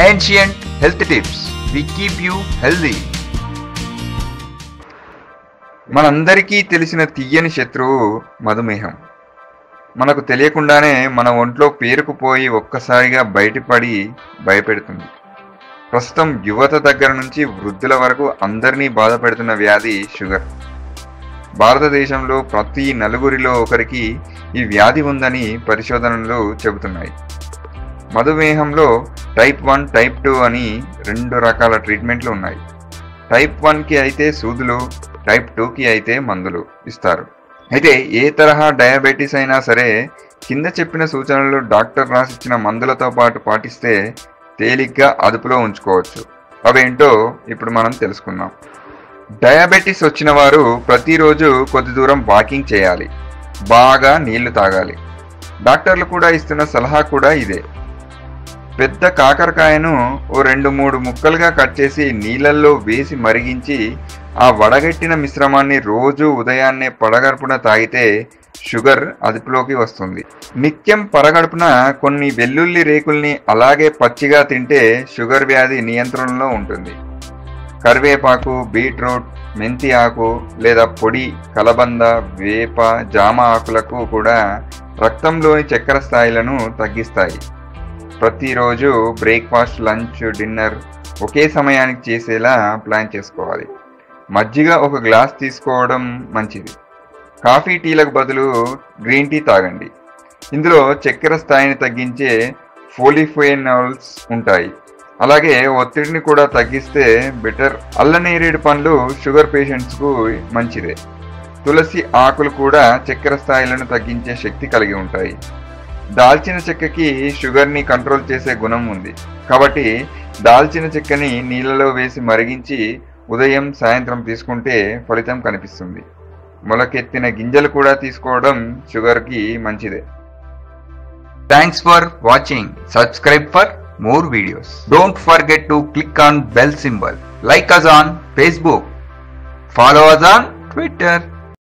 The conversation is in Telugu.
ancient health tips. We keep you healthy. మనందరికీ తెలిసిన తీయని శత్రువు మధుమేహం మనకు తెలియకుండానే మన ఒంట్లో పేరుకుపోయి ఒక్కసారిగా బయటపడి భయపెడుతుంది ప్రస్తుతం యువత దగ్గర నుంచి వృద్ధుల వరకు అందరినీ బాధ పెడుతున్న వ్యాధి షుగర్ భారతదేశంలో ప్రతి నలుగురిలో ఒకరికి ఈ వ్యాధి ఉందని పరిశోధనలు చెబుతున్నాయి మధుమేహంలో టైప్ వన్ టైప్ టూ అని రెండు రకాల ట్రీట్మెంట్లు ఉన్నాయి టైప్ వన్కి అయితే సూదులు టైప్ టూకి అయితే మందులు ఇస్తారు అయితే ఏ తరహా డయాబెటీస్ అయినా సరే కింద చెప్పిన సూచనలు డాక్టర్ రాసిచ్చిన మందులతో పాటు పాటిస్తే తేలిగ్గా అదుపులో ఉంచుకోవచ్చు అవేంటో ఇప్పుడు మనం తెలుసుకుందాం డయాబెటీస్ వచ్చిన వారు ప్రతిరోజు కొద్ది దూరం వాకింగ్ చేయాలి బాగా నీళ్లు తాగాలి డాక్టర్లు కూడా ఇస్తున్న సలహా కూడా ఇదే పెద్ద కాకరకాయను ఓ రెండు మూడు ముక్కలుగా కట్ చేసి నీళ్ళల్లో వేసి మరిగించి ఆ వడగట్టిన మిశ్రమాన్ని రోజు ఉదయాన్నే పడగడుపున తాగితే షుగర్ అదుపులోకి వస్తుంది నిత్యం పరగడుపున కొన్ని వెల్లుల్లి రేకుల్ని అలాగే పచ్చిగా తింటే షుగర్ వ్యాధి నియంత్రణలో ఉంటుంది కరివేపాకు బీట్రూట్ మెంతి ఆకు లేదా పొడి కలబంద వేప జామ ఆకులకు కూడా రక్తంలోని చక్కెర స్థాయిలను తగ్గిస్తాయి ప్రతిరోజు బ్రేక్ఫాస్ట్ లంచ్ డిన్నర్ ఒకే సమయానికి చేసేలా ప్లాన్ చేసుకోవాలి మజ్జిగ ఒక గ్లాస్ తీసుకోవడం మంచిది కాఫీ టీలకు బదులు గ్రీన్ టీ తాగండి ఇందులో చక్కెర స్థాయిని తగ్గించే ఫోలిఫోయినాల్స్ ఉంటాయి అలాగే ఒత్తిడిని కూడా తగ్గిస్తే బెటర్ అల్లనేరేడు పండ్లు షుగర్ పేషెంట్స్కు మంచిదే తులసి ఆకులు కూడా చక్కెర స్థాయిలను తగ్గించే శక్తి కలిగి ఉంటాయి దాల్చిన చెక్కకి షుగర్ని కంట్రోల్ చేసే గుణం ఉంది కాబట్టి దాల్చిన చెక్కని నీళ్ళలో వేసి మరిగించి ఉదయం సాయంత్రం తీసుకుంటే ఫలితం కనిపిస్తుంది మొలకెత్తిన గింజలు కూడా తీసుకోవడం షుగర్కి మంచిదే thanks for watching subscribe for more videos. Don't forget to click on bell symbol. Like us on Facebook. Follow us on Twitter.